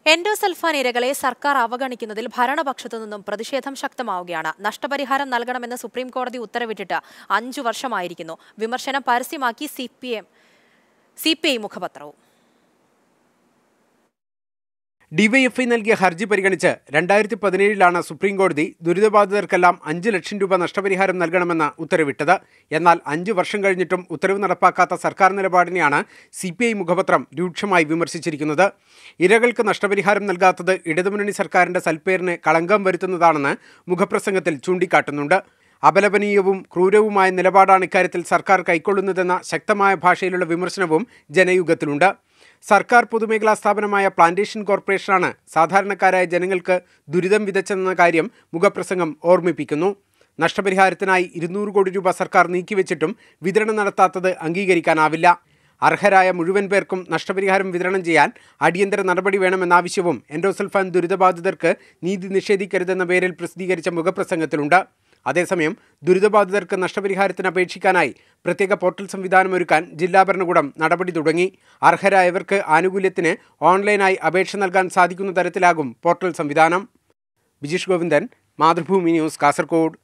endosulfan ഇരകളെ സർക്കാർ അവഗണിക്കുന്നതിൽ ഭരണപക്ഷത്തു നിന്നും പ്രതിഷേധം ശക്തമാവുകയാണ് നഷ്ടപരിഹാരം നൽകണമെന്ന് സുപ്രീം കോടതി ഉത്തരവിട്ടിട്ട് അഞ്ചു വർഷമായിരിക്കുന്നു വിമർശനം പരസ്യമാക്കി C P M C P I മുഖപത്രവും ഡിവൈഎഫ്ഐ നൽകിയ ഹർജി പരിഗണിച്ച് രണ്ടായിരത്തി പതിനേഴിലാണ് സുപ്രീം കോടതി ദുരിതബാധിതർക്കെല്ലാം അഞ്ച് ലക്ഷം രൂപ നഷ്ടപരിഹാരം നൽകണമെന്ന് ഉത്തരവിട്ടത് എന്നാൽ അഞ്ചു വർഷം കഴിഞ്ഞിട്ടും ഉത്തരവ് നടപ്പാക്കാത്ത സർക്കാർ നിലപാടിനെയാണ് സി പി ഐ മുഖപത്രം രൂക്ഷമായി വിമർശിച്ചിരിക്കുന്നത് ഇരകൾക്ക് നഷ്ടപരിഹാരം നൽകാത്തത് ഇടതുമുന്നണി സർക്കാരിന്റെ സൽപ്പേരിന് കളങ്കം വരുത്തുന്നതാണെന്ന് മുഖപ്രസംഗത്തിൽ ചൂണ്ടിക്കാട്ടുന്നുണ്ട് അപലപനീയവും ക്രൂരവുമായ നിലപാടാണ് ഇക്കാര്യത്തിൽ സർക്കാർ കൈക്കൊള്ളുന്നതെന്ന ശക്തമായ ഭാഷയിലുള്ള വിമർശനവും ജനയുഗത്തിലുണ്ട് സർക്കാർ പൊതുമേഖലാ സ്ഥാപനമായ പ്ലാന്റേഷൻ കോർപ്പറേഷനാണ് സാധാരണക്കാരായ ജനങ്ങൾക്ക് ദുരിതം വിതച്ചെന്ന കാര്യം മുഖപ്രസംഗം ഓർമ്മിപ്പിക്കുന്നു നഷ്ടപരിഹാരത്തിനായി ഇരുന്നൂറ് കോടി രൂപ സർക്കാർ നീക്കിവെച്ചിട്ടും വിതരണം നടത്താത്തത് അംഗീകരിക്കാനാവില്ല അർഹരായ മുഴുവൻ പേർക്കും നഷ്ടപരിഹാരം വിതരണം ചെയ്യാൻ അടിയന്തര നടപടി വേണമെന്നാവശ്യവും എൻഡോസൾഫാൻ ദുരിതബാധിതർക്ക് നീതി നിഷേധിക്കരുതെന്ന പേരിൽ പ്രസിദ്ധീകരിച്ച മുഖപ്രസംഗത്തിലുണ്ട് അതേസമയം ദുരിതബാധിതർക്ക് നഷ്ടപരിഹാരത്തിന് അപേക്ഷിക്കാനായി പ്രത്യേക പോർട്ടൽ സംവിധാനം ഒരുക്കാൻ ജില്ലാ ഭരണകൂടം നടപടി തുടങ്ങി അർഹരായവർക്ക് ആനുകൂല്യത്തിന് ഓൺലൈനായി അപേക്ഷ നൽകാൻ സാധിക്കുന്ന തരത്തിലാകും പോർട്ടൽ സംവിധാനം ബിജീഷ് ഗോവിന്ദൻ മാതൃഭൂമി ന്യൂസ് കാസർഗോഡ്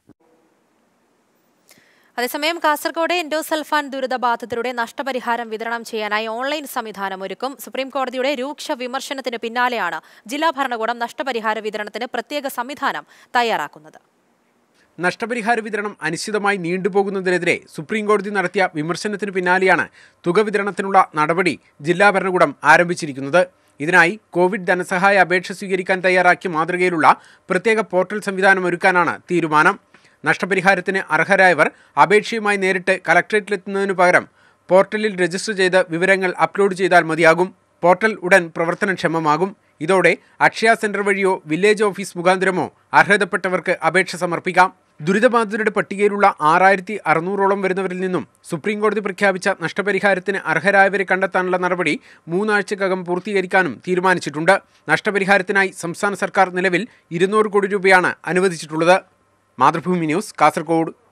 അതേസമയം കാസർഗോഡ് എൻഡോസൾഫാൻ ദുരിതബാധിതരുടെ നഷ്ടപരിഹാരം വിതരണം ചെയ്യാനായി ഓൺലൈൻ സംവിധാനം ഒരുക്കും സുപ്രീം കോടതിയുടെ രൂക്ഷ വിമർശനത്തിന് പിന്നാലെയാണ് ജില്ലാ ഭരണകൂടം നഷ്ടപരിഹാര വിതരണത്തിന് പ്രത്യേക സംവിധാനം തയ്യാറാക്കുന്നത് നഷ്ടപരിഹാര വിതരണം അനിശ്ചിതമായി നീണ്ടുപോകുന്നതിനെതിരെ സുപ്രീം കോടതി നടത്തിയ വിമർശനത്തിന് പിന്നാലെയാണ് തുക വിതരണത്തിനുള്ള നടപടി ജില്ലാ ഭരണകൂടം ആരംഭിച്ചിരിക്കുന്നത് ഇതിനായി കോവിഡ് ധനസഹായ അപേക്ഷ സ്വീകരിക്കാൻ തയ്യാറാക്കിയ മാതൃകയിലുള്ള പ്രത്യേക പോർട്ടൽ സംവിധാനം ഒരുക്കാനാണ് തീരുമാനം നഷ്ടപരിഹാരത്തിന് അർഹരായവർ അപേക്ഷയുമായി നേരിട്ട് കലക്ട്രേറ്റിലെത്തുന്നതിനു പകരം പോർട്ടലിൽ രജിസ്റ്റർ ചെയ്ത് വിവരങ്ങൾ അപ്ലോഡ് ചെയ്താൽ മതിയാകും പോർട്ടൽ ഉടൻ പ്രവർത്തനക്ഷമമാകും ഇതോടെ അക്ഷയ സെന്റർ വഴിയോ വില്ലേജ് ഓഫീസ് മുഖാന്തരമോ അർഹതപ്പെട്ടവർക്ക് അപേക്ഷ സമർപ്പിക്കാം ദുരിതബാധിതരുടെ പട്ടികയിലുള്ള ആറായിരത്തി അറുന്നൂറോളം വരുന്നവരിൽ നിന്നും സുപ്രീം കോടതി പ്രഖ്യാപിച്ച നഷ്ടപരിഹാരത്തിന് അർഹരായവരെ കണ്ടെത്താനുള്ള നടപടി മൂന്നാഴ്ചക്കകം പൂർത്തീകരിക്കാനും തീരുമാനിച്ചിട്ടുണ്ട് നഷ്ടപരിഹാരത്തിനായി സംസ്ഥാന സർക്കാർ നിലവിൽ ഇരുന്നൂറ് കോടി രൂപയാണ് അനുവദിച്ചിട്ടുള്ളത് മാതൃഭൂമി ന്യൂസ് കാസർഗോഡ്